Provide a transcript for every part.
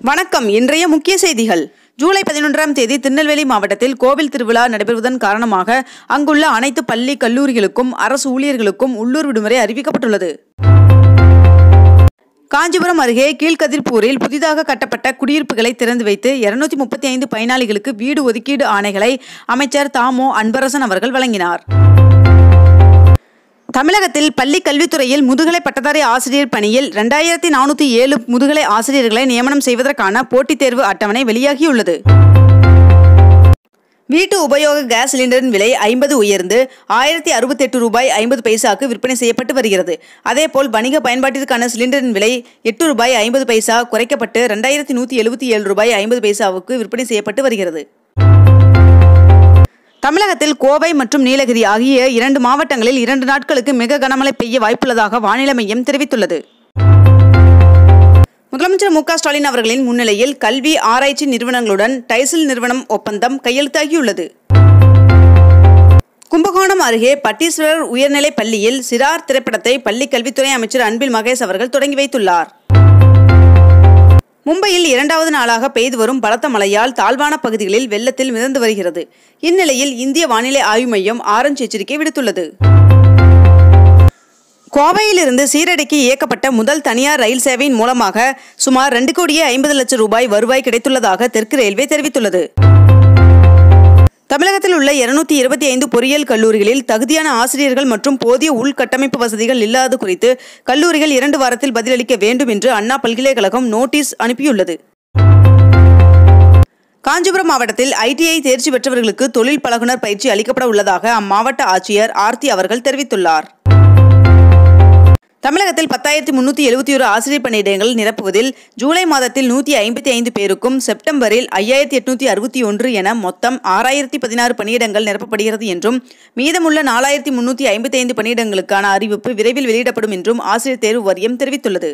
வணக்கம் இன்றைய முக்கிய செய்திகள் ஜூலை பதினொன்றாம் தேதி திருநெல்வேலி மாவட்டத்தில் கோவில் திருவிழா நடைபெறுவதன் காரணமாக அங்குள்ள அனைத்து பள்ளி கல்லூரிகளுக்கும் அரசு ஊழியர்களுக்கும் உள்ளூர் விடுமுறை அறிவிக்கப்பட்டுள்ளது காஞ்சிபுரம் அருகே கீழ்கதிர்பூரில் புதிதாக கட்டப்பட்ட குடியிருப்புகளை திறந்து வைத்து இருநூத்தி முப்பத்தி ஐந்து பயனாளிகளுக்கு வீடு ஒதுக்கீடு ஆணைகளை அமைச்சர் தாமோ அன்பரசன் அவர்கள் வழங்கினார் தமிழகத்தில் பள்ளி கல்வித்துறையில் முதுகலை பட்டதாரி ஆசிரியர் பணியில் ரெண்டாயிரத்தி நானூற்றி ஏழு முதுகலை ஆசிரியர்களை நியமனம் செய்வதற்கான போட்டித் தேர்வு அட்டவணை வெளியாகியுள்ளது வீட்டு உபயோக கேஸ் சிலிண்டரின் விலை ஐம்பது உயர்ந்து ஆயிரத்தி அறுபத்தெட்டு ரூபாய் ஐம்பது பைசாக்கு விற்பனை செய்யப்பட்டு வருகிறது அதேபோல் வணிக பயன்பாட்டிற்கான சிலிண்டரின் விலை எட்டு ரூபாய் ஐம்பது பைசா குறைக்கப்பட்டு ரெண்டாயிரத்தி நூற்றி எழுபத்தி ஏழு ரூபாய் ஐம்பது பைசாவுக்கு விற்பனை செய்யப்பட்டு வருகிறது தமிழகத்தில் கோவை மற்றும் நீலகிரி ஆகிய இரண்டு மாவட்டங்களில் இரண்டு நாட்களுக்கு மிக கனமழை பெய்ய வாய்ப்புள்ளதாக வானிலை மையம் தெரிவித்துள்ளது முதலமைச்சர் மு க ஸ்டாலின் அவர்களின் முன்னிலையில் கல்வி ஆராய்ச்சி நிறுவனங்களுடன் டைசில் நிறுவனம் ஒப்பந்தம் கையெழுத்தாகியுள்ளது கும்பகோணம் அருகே பட்டீஸ்வரர் உயர்நிலைப் பள்ளியில் சிறார் திரைப்படத்தை பள்ளி கல்வித்துறை அமைச்சர் அன்பில் மகேஷ் அவர்கள் தொடங்கி வைத்துள்ளார் மும்பையில் இரண்டாவது நாளாக பெய்து வரும் பலத்த மழையால் தாழ்வான பகுதிகளில் வெள்ளத்தில் மிதந்து வருகிறது இந்நிலையில் இந்திய வானிலை ஆய்வு மையம் ஆரஞ்சு எச்சரிக்கை விடுத்துள்ளது கோவையிலிருந்து சீரடிக்கு இயக்கப்பட்ட முதல் தனியார் ரயில் சேவையின் மூலமாக சுமார் ரெண்டு கோடியே ஐம்பது லட்சம் ரூபாய் வருவாய் கிடைத்துள்ளதாக தெற்கு ரயில்வே தெரிவித்துள்ளது தமிழகத்தில் உள்ள இருநூத்தி இருபத்தி ஐந்து பொறியியல் கல்லூரிகளில் தகுதியான ஆசிரியர்கள் மற்றும் போதிய உள்கட்டமைப்பு வசதிகள் இல்லாது குறித்து கல்லூரிகள் இரண்டு வாரத்தில் பதிலளிக்க வேண்டும் என்று அண்ணா பல்கலைக்கழகம் நோட்டீஸ் அனுப்பியுள்ளது காஞ்சிபுரம் மாவட்டத்தில் ஐடிஐ தேர்ச்சி பெற்றவர்களுக்கு தொழில் பழகுனர் பயிற்சி அளிக்கப்பட உள்ளதாக அம்மாவட்ட ஆட்சியர் ஆர்த்தி அவர்கள் தெரிவித்துள்ளார் தமிழகத்தில் பத்தாயிரத்தி முன்னூற்றி எழுபத்தி ஒரு ஆசிரியர் பணியிடங்கள் நிரப்புவதில் ஜூலை மாதத்தில் நூற்றி ஐம்பத்தி ஐந்து பேருக்கும் செப்டம்பரில் ஐயாயிரத்தி எட்நூற்றி அறுபத்தி ஒன்று என மொத்தம் ஆறாயிரத்தி பதினாறு பணியிடங்கள் நிரப்பப்படுகிறது என்றும் மீதமுள்ள நாலாயிரத்தி முன்னூற்றி ஐம்பத்தி ஐந்து பணியிடங்களுக்கான அறிவிப்பு விரைவில் வெளியிடப்படும் என்றும் ஆசிரியர் தேர்வு வாரியம் தெரிவித்துள்ளது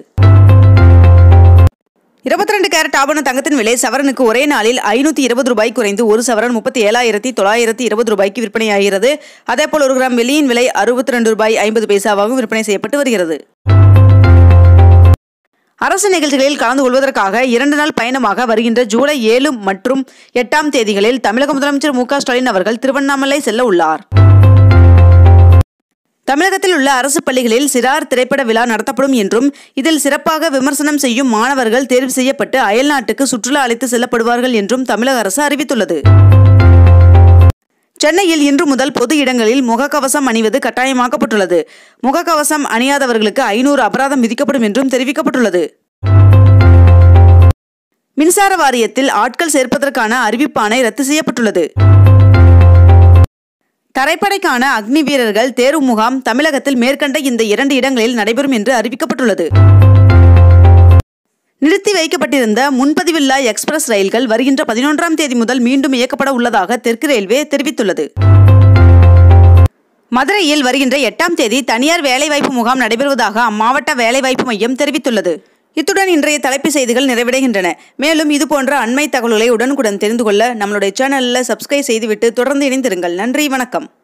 இருபத்தி ரெண்டு கேரட் ஆபண தங்கத்தின் விலை சவரனுக்கு ஒரே நாளில் ஐநூற்றி இருபது ரூபாய் குறைந்து ஒரு சவரன் முப்பத்தி ஏழாயிரத்தி தொள்ளாயிரத்தி இருபது ரூபாய்க்கு விற்பனையாகிறது அதேபோல் ஒரு கிராம் வெள்ளியின் விலை அறுபத்தி ரெண்டு ரூபாய் ஐம்பது பைசாவாகவும் விற்பனை செய்யப்பட்டு வருகிறது அரசு நிகழ்ச்சிகளில் கலந்து கொள்வதற்காக இரண்டு நாள் பயணமாக வருகின்ற ஜூலை ஏழு மற்றும் எட்டாம் தேதிகளில் தமிழக முதலமைச்சர் மு க ஸ்டாலின் அவர்கள் திருவண்ணாமலை செல்ல உள்ளார் தமிழகத்தில் உள்ள அரசு பள்ளிகளில் சிறார் திரைப்பட விழா நடத்தப்படும் என்றும் இதில் சிறப்பாக விமர்சனம் செய்யும் மாணவர்கள் தேர்வு செய்யப்பட்டு அயல்நாட்டுக்கு சுற்றுலா அழைத்து செல்லப்படுவார்கள் என்றும் தமிழக அரசு அறிவித்துள்ளது சென்னையில் இன்று முதல் பொது இடங்களில் முகக்கவசம் அணிவது கட்டாயமாக்கப்பட்டுள்ளது முகக்கவசம் அணியாதவர்களுக்கு ஐநூறு அபராதம் விதிக்கப்படும் என்றும் தெரிவிக்கப்பட்டுள்ளது மின்சார வாரியத்தில் ஆட்கள் சேர்ப்பதற்கான அறிவிப்பாணை ரத்து செய்யப்பட்டுள்ளது தரைப்படைக்கான அக்னி வீரர்கள் தேர்வு முகாம் தமிழகத்தில் மேற்கண்ட இந்த இரண்டு இடங்களில் நடைபெறும் என்று அறிவிக்கப்பட்டுள்ளது நிறுத்தி வைக்கப்பட்டிருந்த முன்பதிவில்லா எக்ஸ்பிரஸ் ரயில்கள் வருகின்ற பதினொன்றாம் தேதி முதல் மீண்டும் இயக்கப்பட உள்ளதாக தெற்கு ரயில்வே தெரிவித்துள்ளது மதுரையில் வருகின்ற எட்டாம் தேதி தனியார் வேலைவாய்ப்பு முகாம் நடைபெறுவதாக அம்மாவட்ட வேலைவாய்ப்பு மையம் தெரிவித்துள்ளது இத்துடன் இன்றைய தலைப்பு செய்திகள் நிறைவடைகின்றன மேலும் இதுபோன்ற அண்மை தகவல்களை உடனுக்குடன் தெரிந்து கொள்ள நம்மளுடைய சேனலில் சப்ஸ்கிரைப் செய்துவிட்டு தொடர்ந்து இணைந்திருங்கள் நன்றி வணக்கம்